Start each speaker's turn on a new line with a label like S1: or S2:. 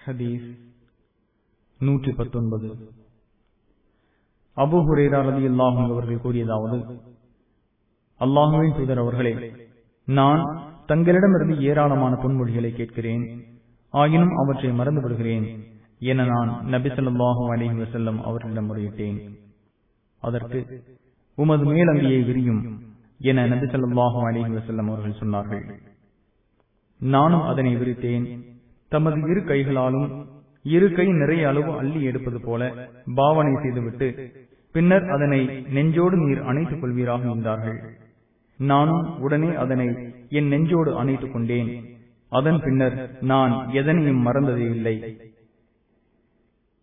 S1: ஹதீஸ் நூற்றி பத்தொன்பது அபு ஹுரேரா ரதி அல்லாஹும் அவர்கள் கூறியதாவது அல்லாஹுவின் தூதர் அவர்களே நான் தங்களிடமிருந்து ஏராளமான பொன்மொழிகளை கேட்கிறேன் ஆயினும் அவற்றை மறந்து விடுகிறேன் என நான் நபி சொல்லாஹும் அலிஹி வசல்லம் அவர்களிடம் முறையிட்டேன் அதற்கு உமது மேலங்கியை விரியும் என நபி சொல்லாஹும் அலிஹி வசல்லம் அவர்கள் சொன்னார்கள் நானும் அதனை விரித்தேன் தமது இரு கைகளாலும் இரு கை நிறைய அளவு அள்ளி எடுப்பது போல பாவனை செய்துவிட்டு பின்னர் அதனை நெஞ்சோடு நீர் அணைத்துக் கொள்வீராக இருந்தார்கள் நானும் உடனே அதனை என் நெஞ்சோடு அணைத்துக் கொண்டேன் அதன் பின்னர் நான் எதனையும் மறந்ததே இல்லை